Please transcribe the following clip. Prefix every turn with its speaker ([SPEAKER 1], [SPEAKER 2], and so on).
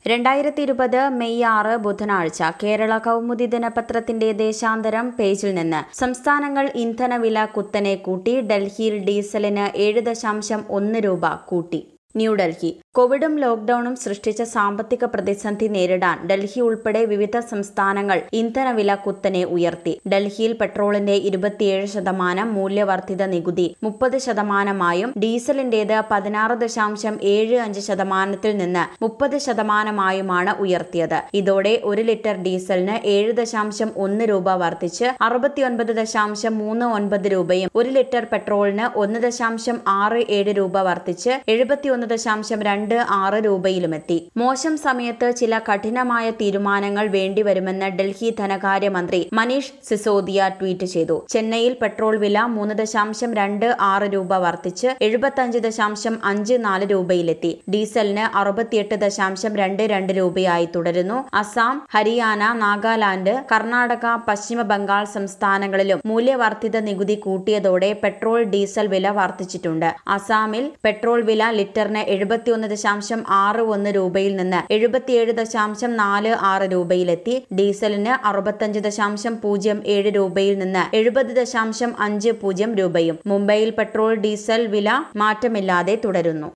[SPEAKER 1] രണ്ടായിരത്തി ഇരുപത് മെയ് ആറ് ബുധനാഴ്ച കേരള കൗമുദി ദിനപത്രത്തിന്റെ ദേശാന്തരം പേജിൽ നിന്ന് സംസ്ഥാനങ്ങൾ ഇന്ധനവില കുത്തനെ കൂട്ടി ഡൽഹിയിൽ ഡീസലിന് ഏഴ് ദശാംശം ഒന്ന് രൂപ കൂട്ടി ന്യൂഡൽഹി കോവിഡും ലോക്ഡൌണും സൃഷ്ടിച്ച സാമ്പത്തിക പ്രതിസന്ധി നേരിടാൻ ഡൽഹി ഉൾപ്പെടെ വിവിധ സംസ്ഥാനങ്ങൾ ഇന്ധനവില കുത്തനെ ഉയർത്തി ഡൽഹിയിൽ പെട്രോളിന്റെ ഇരുപത്തിയേഴ് ശതമാനം മൂല്യവർദ്ധിത നികുതി മുപ്പത് ശതമാനമായും ഡീസലിന്റേത് പതിനാറ് ദശാംശം ഏഴ് അഞ്ച് ശതമാനത്തിൽ നിന്ന് മുപ്പത് ശതമാനമായുമാണ് ഉയർത്തിയത് ഇതോടെ ഒരു ലിറ്റർ ഡീസലിന് ഏഴ് ദശാംശം ഒന്ന് രൂപ വർദ്ധിച്ച് അറുപത്തിയൊൻപത് ദശാംശം മൂന്ന് ഒൻപത് രൂപയും ഒരു ലിറ്റർ പെട്രോളിന് ഒന്ന് ദശാംശം ആറ് ഏഴ് രൂപ വർദ്ധിച്ച് എഴുപത്തിയൊന്ന് ദശാംശം രണ്ട് ആറ് രൂപയിലുമെത്തി മോശം സമയത്ത് ചില കഠിനമായ തീരുമാനങ്ങൾ വേണ്ടിവരുമെന്ന് ഡൽഹി ധനകാര്യമന്ത്രി മനീഷ് സിസോദിയ ട്വീറ്റ് ചെയ്തു ചെന്നൈയിൽ പെട്രോൾ വില മൂന്ന് ദശാംശം രണ്ട് ആറ് രൂപ വർദ്ധിച്ച് എഴുപത്തഞ്ച് ദശാംശം അഞ്ച് നാല് രൂപയിലെത്തി ഡീസലിന് അറുപത്തിയെട്ട് ദശാംശം രണ്ട് രണ്ട് രൂപയായി തുടരുന്നു അസാം ഹരിയാന നാഗാലാൻഡ് കർണാടക പശ്ചിമ ബംഗാൾ സംസ്ഥാനങ്ങളിലും മൂല്യവർദ്ധിത നികുതി കൂട്ടിയതോടെ പെട്രോൾ ഡീസൽ വില വർദ്ധിച്ചിട്ടുണ്ട് അസാമിൽ പെട്രോൾ വില ലിറ്ററിന് എഴുപത്തിയൊന്ന് ദശാംശം ആറ് ഒന്ന് രൂപയിൽ നിന്ന് എഴുപത്തിയേഴ് ദശാംശം നാല് ആറ് രൂപയിലെത്തി ഡീസലിന് അറുപത്തഞ്ച് ദശാംശം പൂജ്യം ഏഴ് രൂപയിൽ നിന്ന് എഴുപത് ദശാംശം അഞ്ച് പൂജ്യം രൂപയും മുംബൈയിൽ പെട്രോൾ ഡീസൽ വില മാറ്റമില്ലാതെ തുടരുന്നു